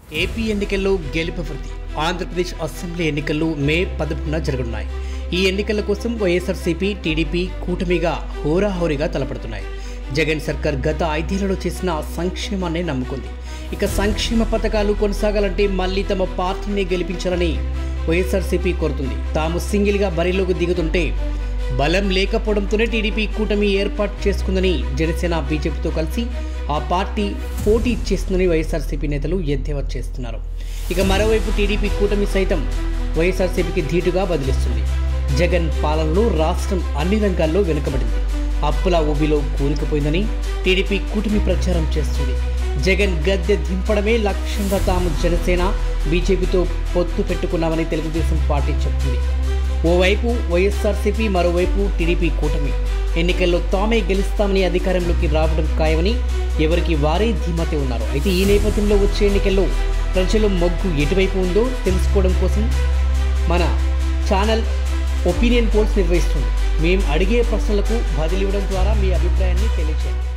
AP ఎన్నికల్లో గెలుపు వృద్ధి ఆంధ్రప్రదేశ్ అసెంబ్లీ ఎన్నికలు మే పదకొండున జరగనున్నాయి ఈ ఎన్నికల కోసం వైఎస్ఆర్సీపీ టీడీపీ కూటమిగా హోరాహోరీగా తలపడుతున్నాయి జగన్ సర్కార్ గత ఐదేళ్లలో చేసిన సంక్షేమాన్ని నమ్ముకుంది ఇక సంక్షేమ పథకాలు కొనసాగాలంటే మళ్ళీ తమ పార్టీని గెలిపించాలని వైఎస్ఆర్సీపీ కోరుతుంది తాము సింగిల్గా బరిలోకి దిగుతుంటే బలం లేకపోవడంతోనే టీడీపీ కూటమి ఏర్పాటు చేసుకుందని జనసేన బీజేపీతో కలిసి ఆ పార్టీ పోటీ ఇచ్చేస్తుందని వైఎస్ఆర్సీపీ నేతలు ఎద్దేవా చేస్తున్నారు ఇక మరోవైపు టీడీపీ కూటమి సైతం వైఎస్ఆర్సీపీకి ధీటుగా బదిలిస్తుంది జగన్ పాలనలో రాష్ట్రం అన్ని రంగాల్లో వెనుకబడింది అప్పుల ఊబిలో కూరుకుపోయిందని టీడీపీ కూటమి ప్రచారం చేస్తుంది జగన్ గద్దె దింపడమే లక్ష్యంగా తాము జనసేన బీజేపీతో పొత్తు పెట్టుకున్నామని తెలుగుదేశం పార్టీ చెబుతుంది ఓవైపు వైఎస్ఆర్సీపీ మరోవైపు టీడీపీ కూటమి ఎన్నికల్లో తామే గెలుస్తామని అధికారంలోకి రావడం ఖాయమని ఎవరికి వారే ధీమతే ఉన్నారు అయితే ఈ నేపథ్యంలో వచ్చే ఎన్నికల్లో ప్రజల మొగ్గు ఎటువైపు ఉందో తెలుసుకోవడం కోసం మన ఛానల్ ఒపీనియన్ పోల్స్ నిర్వహిస్తుంది మేము అడిగే ప్రశ్నలకు బదిలివ్వడం ద్వారా మీ అభిప్రాయాన్ని తెలియజేయండి